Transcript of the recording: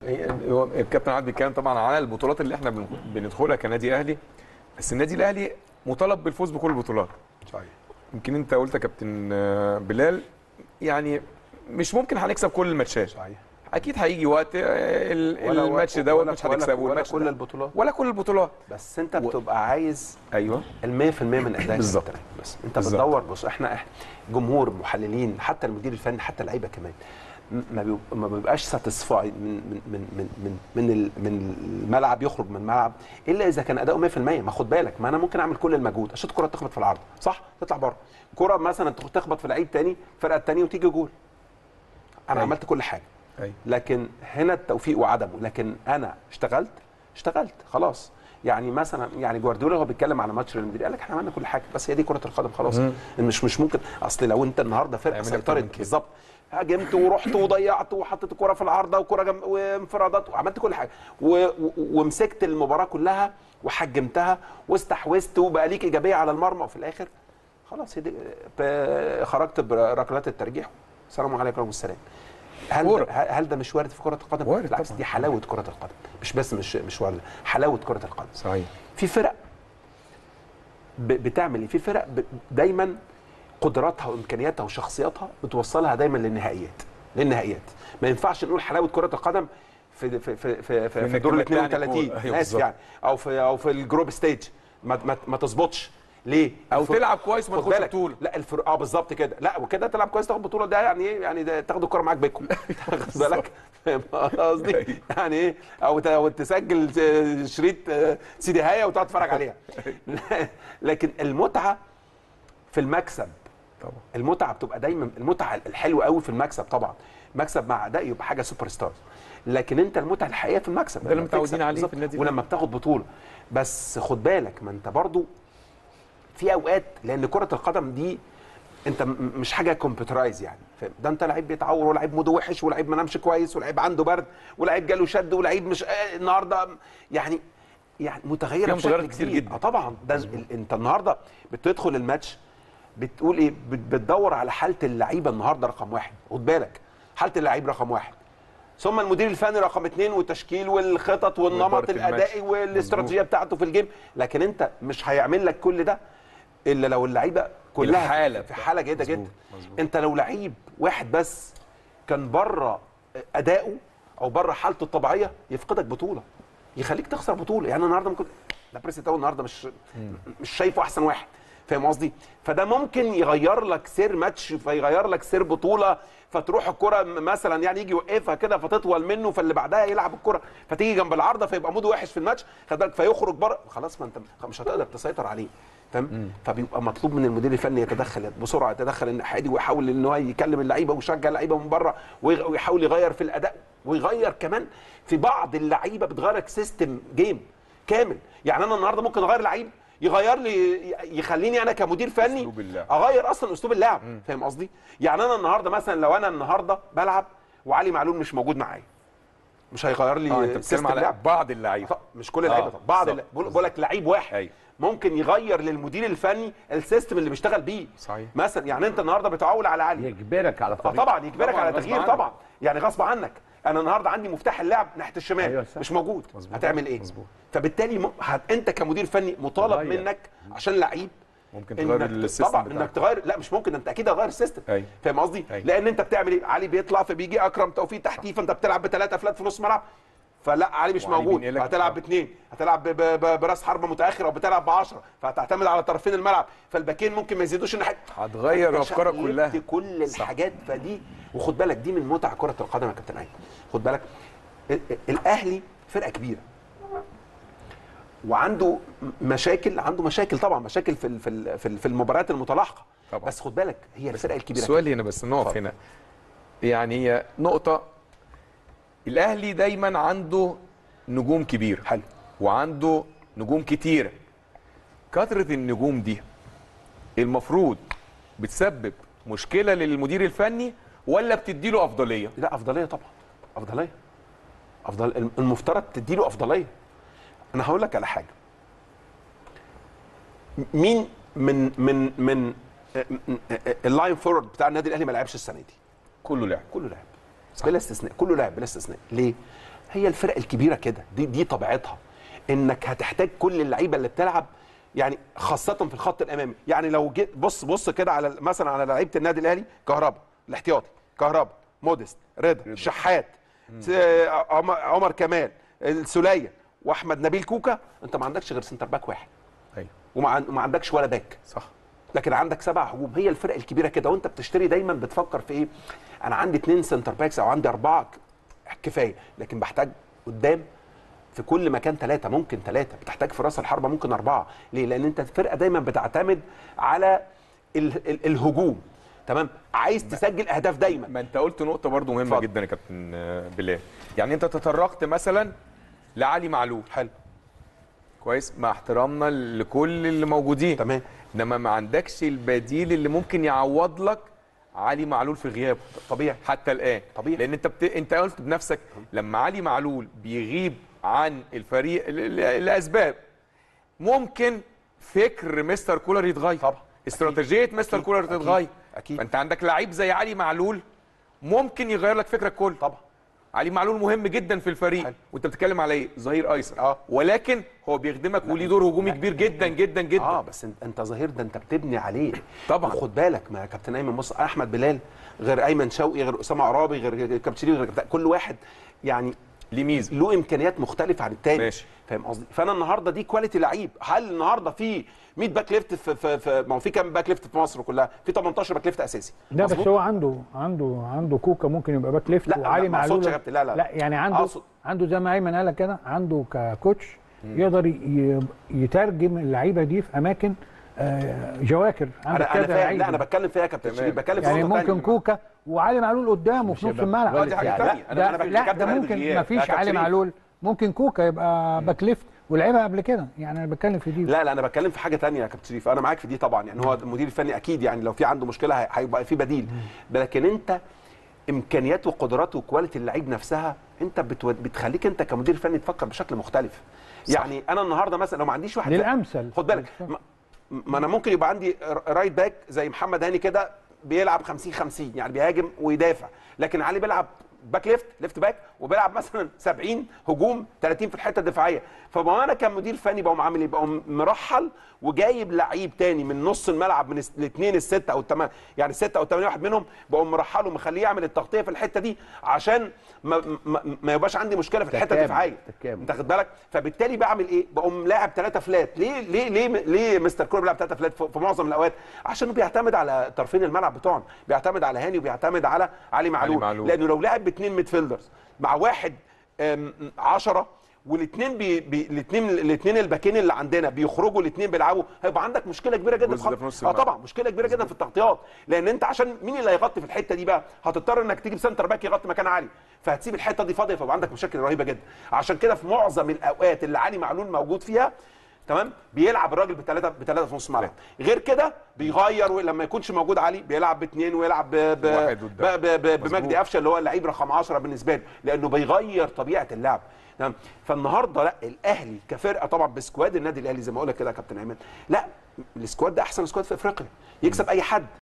هو الكابتن عادل بيتكلم طبعا على البطولات اللي احنا بن- بندخلها كنادي اهلي بس النادي الاهلي مطالب بالفوز بكل البطولات صحيح يمكن انت قلت يا كابتن آه، بلال يعني مش ممكن هنكسب كل الماتشات صحيح اكيد هيجي وقت آه، ال- ولا- الماتش ولا- دوت ولا- مش ولا- هنكسبه ولا والماتش كل ده. البطولات ولا كل البطولات بس انت بتبقى عايز ايوه ال 100% من ادائك بالظبط. التراك. بس انت بالظبط. بتدور بص احنا إحنا جمهور محللين حتى المدير الفني حتى اللعيبه كمان م- ما بيب- ما بيبقاش ساتيسفاي من من من من من من, ال- من الملعب يخرج من الملعب الا اذا كان اداؤه 100% ما خد بالك ما انا ممكن اعمل كل المجهود اشوط كره تخبط في العرض صح تطلع بره كره مثلا تخبط في لعيب تاني الفرقه التانيه وتيجي جول انا أيوة. عملت كل حاجه ايوه لكن هنا التوفيق وعدمه لكن انا اشتغلت اشتغلت خلاص يعني مثلا يعني جوارديولا هو بيتكلم على ماتش ريال مدريد قال لك احنا عملنا كل حاجه بس هي دي كره القدم خلاص مش مش ممكن اصل لو انت النهارده فرقه هيعمل أكتر من سيطرت كده. بالظبط هاجمت ورحت وضيعت وحطيت الكره في العارضه وكره جم... وانفرادات وعملت كل حاجه و... و... ومسكت المباراه كلها وحجمتها واستحوذت وبقى ليك ايجابيه على المرمى وفي الاخر خلاص هي دي... ب... خرجت بركلات الترجيح السلام عليكم والسلام هل كورة. ده هل ده مش وارد في كره القدم؟ وارد بالعكس طبعاً. دي حلاوه كره القدم مش بس مش مش وارد حلاوه كره القدم صحيح في فرق ب- بتعمل ايه؟ في فرق ب- دايما قدراتها وامكانياتها وشخصياتها بتوصلها دايما للنهائيات للنهائيات ما ينفعش نقول حلاوه كره القدم في في في في, في, في إنك دور ال تبقى تعني 32 كورة. أيوة ناس بالظبط. يعني او في او في الجروب ستيج ما ما, ما تظبطش ليه؟ او الفرق- تلعب كويس وما خد تاخدش بالك. بطوله لا الفرق اه بالظبط كده لا وكده تلعب كويس تاخد بطوله ده يعني ايه يعني ده تاخد الكره معاك بيكم خد بالك فاهم قصدي يعني ايه او ت- أو تسجل شريط آه، سيدي هايا وتقعد تتفرج عليها لكن المتعه في المكسب طبعا المتعه بتبقى دايما المتعه الحلوه قوي في المكسب طبعا مكسب مع اداء يبقى حاجه سوبر ستار لكن انت المتعه الحقيقيه في المكسب ده اللي لما متعودين تكسب عليه بالظبط. في النادي ولما بتاخد بطوله بس خد بالك ما انت برضو في اوقات لان كره القدم دي انت م- مش حاجه كمبيوترايز يعني فاهم ده انت لعيب بيتعور ولعيب موده وحش ولعيب ما نامش كويس ولعيب عنده برد ولعيب جاله شد ولعيب مش آه النهارده يعني يعني متغيره فيها بشكل متغيرات كتير كبير. جدا. اه طبعا ده ال- انت النهارده بتدخل الماتش بتقول ايه بت- بتدور على حاله اللعيبه النهارده رقم واحد خد بالك حاله اللعيب رقم واحد ثم المدير الفني رقم اثنين والتشكيل والخطط والنمط وإدارة الماتش. الادائي والاستراتيجيه بتاعته في الجيم لكن انت مش هيعمل لك كل ده الا لو اللعيبه كلها الحالة في حاله جيده مظبوط، جدا مظبوط. انت لو لعيب واحد بس كان بره اداؤه او بره حالته الطبيعيه يفقدك بطوله يخليك تخسر بطوله يعني النهارده ممكن لا بريس تاو النهارده مش مش شايفه احسن واحد فاهم قصدي فده ممكن يغير لك سير ماتش فيغير لك سير بطوله فتروح الكره م- مثلا يعني يجي يوقفها كده فتطول منه فاللي بعدها يلعب الكره فتيجي جنب العارضه فيبقى موده وحش في الماتش خد بالك فيخرج بره خلاص ما انت مش هتقدر تسيطر عليه فاهم فبيبقى مطلوب من المدير الفني يتدخل بسرعه يتدخل الناحيه دي ويحاول ان هو يكلم اللعيبه ويشجع اللعيبه من بره ويغ- ويحاول يغير في الاداء ويغير كمان في بعض اللعيبه بتغير لك سيستم جيم كامل يعني انا النهارده ممكن اغير لعيب يغير لي يخليني انا كمدير فني أسلوب اللعب. اغير اصلا اسلوب اللعب فاهم قصدي يعني انا النهارده مثلا لو انا النهارده بلعب وعلي معلول مش موجود معايا مش هيغير لي اه انت بتتكلم سيستم على اللعب بعض اللعيبه طب مش كل اللعيبه آه، طبعا بعض بالظبط، اللع- بقول بقول لك لعيب واحد أيوة. ممكن يغير للمدير الفني السيستم اللي بيشتغل بيه صحيح. مثلا يعني انت النهارده بتعول على علي يجبرك على اه طريق طبعا يجبرك طبعاً على غصب تغيير عنك. طبعا يعني غصب عنك انا النهارده عندي مفتاح اللعب ناحيه الشمال أيوة صح. مش موجود مظبوط. هتعمل ايه مظبوط. فبالتالي م... هت... انت كمدير فني مطالب تغير. منك عشان لعيب ممكن تغير إنك- السيستم طبعا بتاعك. انك تغير لا مش ممكن انت اكيد هتغير السيستم أيوة. فاهم قصدي أيوة. لان انت بتعمل ايه علي بيطلع فبيجي اكرم توفيق تحتيه فانت بتلعب بثلاثه فلات في نص ملعب فلا علي مش وعلي موجود بينقلك. فهتلعب باثنين هتلعب ب- ب- ب- براس حربه متاخر او بتلعب ب 10 فهتعتمد على طرفين الملعب فالباكين ممكن ما يزيدوش الناحيه هتغير أنت أفكارك شقلبت كلها. كل الحاجات فدي وخد بالك دي من متع كره القدم يا كابتن ايمن خد بالك ال- ال- الاهلي فرقه كبيره وعنده م- مشاكل عنده مشاكل طبعا مشاكل في ال- في ال- في ال- في المباريات المتلاحقه طبعا. بس خد بالك هي الفرقه الكبيره السؤال هنا بس نقف اتفضل. هنا يعني هي نقطة الأهلي دايما عنده نجوم كبيرة حلو وعنده نجوم كتيرة كثرة النجوم دي المفروض بتسبب مشكلة للمدير الفني ولا بتديله أفضلية؟ لا افضليه طبعا افضليه افضل المفترض تديله افضليه انا هقول لك على حاجه مين من من من اللاين فورورد بتاع النادي الاهلي ما لعبش السنه دي كله لعب كله لعب بلا استثناء كله لعب بلا استثناء ليه هي الفرق الكبيره كده دي دي طبيعتها انك هتحتاج كل اللعيبه اللي بتلعب يعني خاصه في الخط الامامي يعني لو جيت بص بص كده على مثلا على لعيبه النادي الاهلي كهربا الاحتياطي كهربا موديست رضا شحات س- عمر, عمر كمال السوليه واحمد نبيل كوكا انت ما عندكش غير سنتر باك واحد ايوه وما عن- وما عندكش ولا باك صح لكن عندك سبع هجوم هي الفرق الكبيره كده وانت بتشتري دايما بتفكر في ايه انا عندي اثنين سنتر باكس او عندي اربعه ك- كفايه لكن بحتاج قدام في كل مكان ثلاثه ممكن ثلاثه بتحتاج في راس الحربه ممكن اربعه ليه لان انت الفرقه دايما بتعتمد على ال ال الهجوم تمام عايز تسجل اهداف دايما ما انت قلت نقطه برضو مهمه اتفضل. جدا يا كابتن آه، بلال يعني انت تطرقت مثلا لعلي معلول حلو كويس مع احترامنا لكل اللي موجودين تمام انما ما عندكش البديل اللي ممكن يعوض لك علي معلول في غيابه طبيعي حتى الان طبيعي. لان انت بت... انت قلت بنفسك لما علي معلول بيغيب عن الفريق ل... ل... لاسباب ممكن فكر مستر كولر يتغير طبعا. استراتيجيه مستر أكيد. كولر أكيد. تتغير أكيد. فانت عندك لعيب زي علي معلول ممكن يغير لك فكرك كله طبعا علي معلول مهم جدا في الفريق حلو. وانت بتتكلم على ايه ظهير ايسر اه. ولكن هو بيخدمك وليه دور هجومي كبير جدا جدا جدا اه بس انت, انت ظهير ده انت بتبني عليه طبعا. وخد بالك ما كابتن ايمن بص احمد بلال غير ايمن شوقي غير اسامه عرابي غير كابتن شريف غير كابتن- كل واحد يعني ليه ميزه له امكانيات مختلفه عن التاني ماشي. فاهم قصدي فانا النهارده دي كواليتي لعيب هل النهارده في 100 باك ليفت في, في, في ما هو في كام باك ليفت في مصر كلها في 18 باك ليفت اساسي لا بس مظبوط؟ هو عنده عنده عنده كوكا ممكن يبقى باك ليفت لا، وعلي لا، ما أقصدش معلول يا كابتن، لا، لا. لا يعني عنده أقصد- عنده زي ما ايمن قال لك كده عنده ككوتش يقدر ي- يترجم اللعيبه دي في اماكن آه، جواكر عندك انا انا كذا فاهم لعيب لا انا بتكلم فيها يا كابتن تمام. شريف بتكلم في يعني نقطة ممكن تانية. كوكا وعلي معلول قدامه في نص يبقى الملعب اه دي حاجه لا، ثانيه لا، انا أنا ده بتكلم لا كابتن ده علي ممكن بالغياب. ما فيش لا، كابتن علي شريف. معلول ممكن كوكا يبقى باك ليفت ولعبها قبل كده يعني انا بتكلم في دي لا لا انا بتكلم في حاجه تانية يا كابتن شريف انا معاك في دي طبعا يعني هو المدير الفني اكيد يعني لو في عنده مشكله هي- هيبقى في بديل لكن انت امكانيات وقدرات وكواليتي اللعيب نفسها انت بتو... بتخليك انت كمدير فني تفكر بشكل مختلف صح. يعني انا النهارده مثلا لو ما عنديش واحد زي- للامثل خد بالك ما, ما انا ممكن يبقى عندي ر- رايت باك زي محمد هاني كده بيلعب 50 50 يعني بيهاجم ويدافع لكن علي بيلعب باك ليفت ليفت باك وبيلعب مثلا 70 هجوم 30 في الحته الدفاعيه فما انا كمدير فني بقوم عامل ايه بقوم مرحل وجايب لعيب تاني من نص الملعب من الاثنين السته او الثمانيه يعني السته او الثمانيه واحد منهم بقوم مرحله ومخليه يعمل التغطيه في الحته دي عشان ما, ما, ما يبقاش عندي مشكله في الحته تكامل، الدفاعيه تكامل. انت خد بالك فبالتالي بعمل ايه بقوم لاعب ثلاثه فلات ليه ليه ليه ليه مستر كولر بيلعب ثلاثه فلات في في معظم الاوقات عشان بيعتمد على طرفين الملعب بتوعنا بيعتمد على هاني وبيعتمد على علي معلول, معلول. لانه لو لعب باثنين ميدفيلدرز مع واحد 10 والاثنين بي... بي... الاثنين الاثنين الباكين اللي عندنا بيخرجوا الاثنين بيلعبوا هيبقى عندك مشكله كبيره جدا الجزء ده خط- في نص اه الملعب. طبعا مشكله كبيره جدا في التغطيات لان انت عشان مين اللي هيغطي في الحته دي بقى هتضطر انك تجيب سنتر باك يغطي مكان علي فهتسيب الحته دي فاضيه فيبقى عندك مشاكل رهيبه جدا عشان كده في معظم الاوقات اللي علي معلول موجود فيها تمام بيلعب الراجل بثلاثه بثلاثه في نص الملعب غير كده بيغير لما يكونش موجود علي بيلعب باثنين ويلعب ب... ب... واحد ب... قدام. ب... ب... مظبوط. بمجدي قفشه اللي هو اللعيب رقم 10 بالنسبه له لانه بيغير طبيعه اللعب تمام فالنهارده لا الاهلي كفرقه طبعا بسكواد النادي الاهلي زي ما اقول لك كده يا كابتن ايمن لا السكواد ده احسن سكواد في افريقيا يكسب اي حد